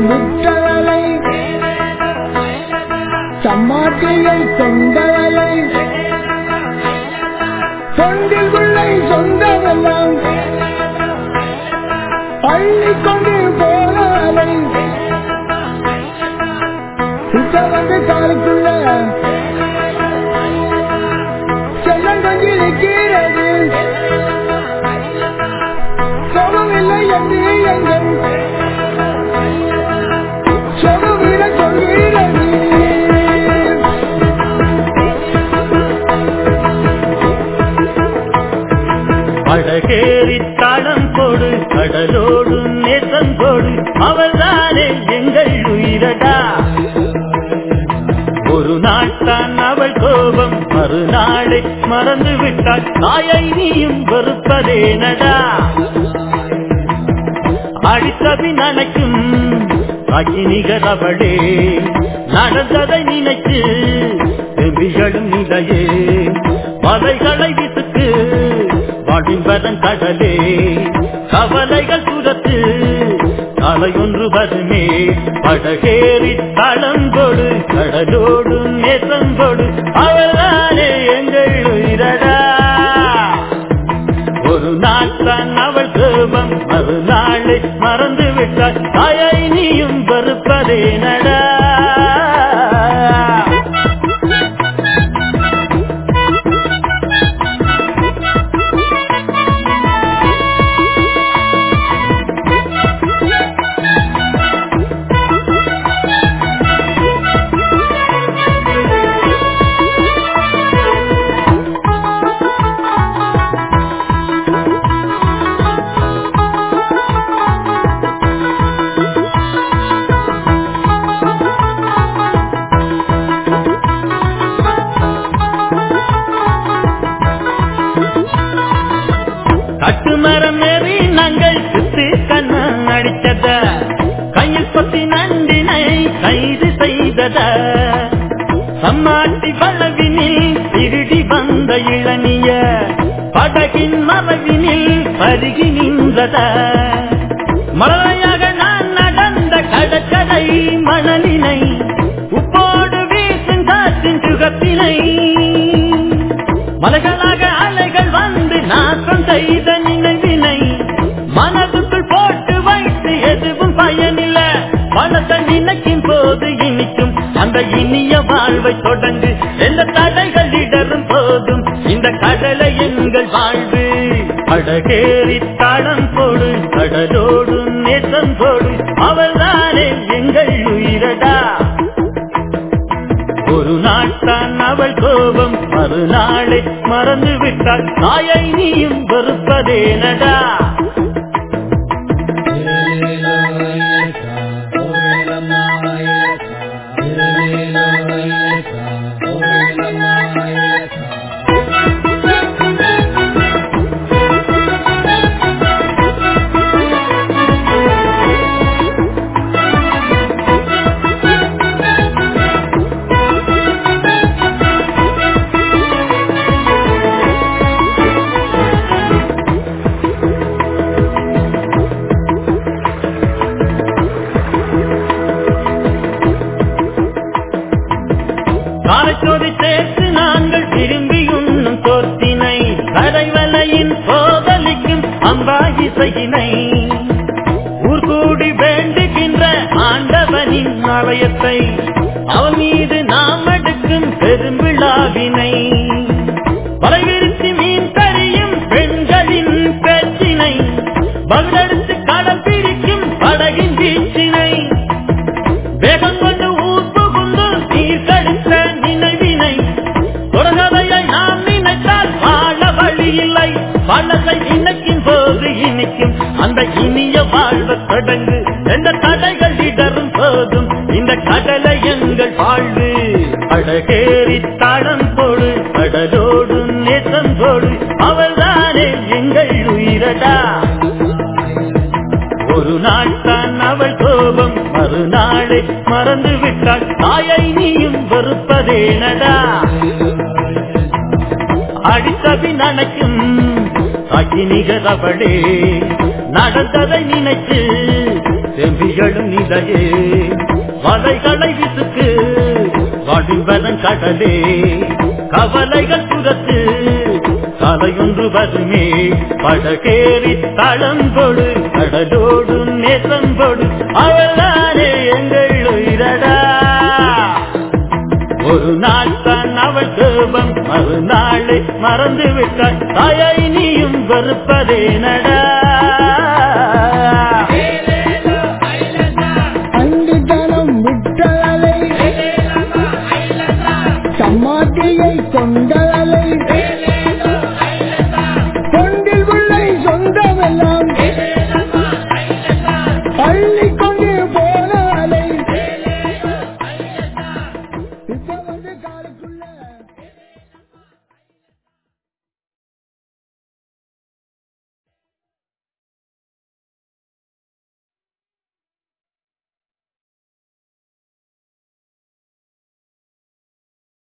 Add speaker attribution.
Speaker 1: முற்றவளை சம்மாட்டியை சொந்தவளை சொந்தில் உள்ளை சொந்தமெல்லாம் அள்ளிக்கொண்டு போனாலை சுத்த வந்து காலுக்குள்ள செல்லம் கொஞ்சி நிற்கிறது சோகமில்லை என்று எங்கள் சோகமிட சொல்கிறது
Speaker 2: அழகேறி தளம் கொடு கடலோடு நேசம் கொடு அவள்தானே எங்கள் உயிரடா ஒரு நாள் தான் அவள் கோபம் மறுநாளை மறந்து விட்டாள் தாயை நீயும் வெறுப்பதேனடா அடித்தபி நினைக்கும் அகினிகர் அவளே நடந்ததை நினைத்து செம்பிகளும் நிலையே மலைகளை விசுக்கு வடிம்பரன் கடலே கவலைகள் புறத்து தலையொன்று வருமே படகேறி தளங்கொடு கடலோடு நேசங்கொடு அவள்தானே எங்கள் உயிரடா ஒரு நாள் தான் அவள் கோபம் மறுநாளை மறந்து விட்டாள் தாயை நீயும் வெறுப்பதே நடா கட்டுமரம் ஏறி நாங்கள் சுத்து கண்ணம் அடித்தத கையில் பத்தி நண்டினை கைது செய்தத சம்மாட்டி வளவினில் திருடி வந்த இளநிய படகின் மரவினில் பருகி நின்றத மழையாக நான் நடந்த கடற்கரை மணலினை உப்போடு வீசும் காற்றின் சுகத்தினை மலைகளாக அலைகள் வந்து நாசம் செய்த நினைவினை மனதுக்குள் போட்டு வைத்து எதுவும் பயனில்ல பணத்தை நினைக்கும் போது இனிக்கும் அந்த இனிய வாழ்வை தொடங்கு எந்த தடைகள் இடரும் போதும் இந்த கடலை எங்கள் வாழ்வு அடகேறி தடம் போடு கடலோடு நேசம் போடு அவள்தானே எங்கள் உயிரடா ஒரு நாள் தான் அவள் கோபம் மறுநாளை மறந்து விட்டாள் தாயை நீயும் வெறுப்பதேனடா காலச்சோதி சேர்த்து நாங்கள் திரும்பி உண்ணும் தோத்தினை கரைவலையின் போதலிக்கும் அம்பாகி செய்யினை ஊர் கூடி வேண்டுகின்ற ஆண்டவனின் ஆலயத்தை அவன் மீது நாம் எடுக்கும் பெரும்பிழாவினை வலைவிரித்து மீன் தரியும் பெண்களின் பேச்சினை பகுடெடுத்து கடல் பிரிக்கும் படகின் வீச்சினை வேகம் கொண்டு ஊர் புகுந்து நீர் கடுத்த நினைவினை தொடர்கதையை நாம் நினைத்தால் வாழ வழி இல்லை பள்ளத்தை நினைக்கும் போது இனிக்கும் அந்த இனிய வாழ்வு தொடங்கு எந்த தடைகள் இடரும் போதும் இந்த கடலை எங்கள் வாழ்வு அழகேறி தடம் போடு கடலோடு நேசம் போடு அவள்தானே எங்கள் உயிரடா ஒரு நாள் தான் அவள் கோபம் மறுநாளை மறந்து விட்டாள் தாயை நீயும் வெறுப்பதேனடா அடித்தபி நினைக்கும் அகினிகர் அவளே நடந்ததை நினைத்து செம்பி திகழும் நிலையே வலைகளை விசுக்கு வடிவதன் கடலே கவலைகள் புறத்து கலையொன்று வருமே படகேறி தளம்பொடு கடலோடு நேசம்பொடு அவள்தானே எங்கள் உயிரடா ஒரு நாள் தான் அவள் கோபம் மறுநாளை மறந்து விட்டாள் தாயை நீயும் வெறுப்பதே நட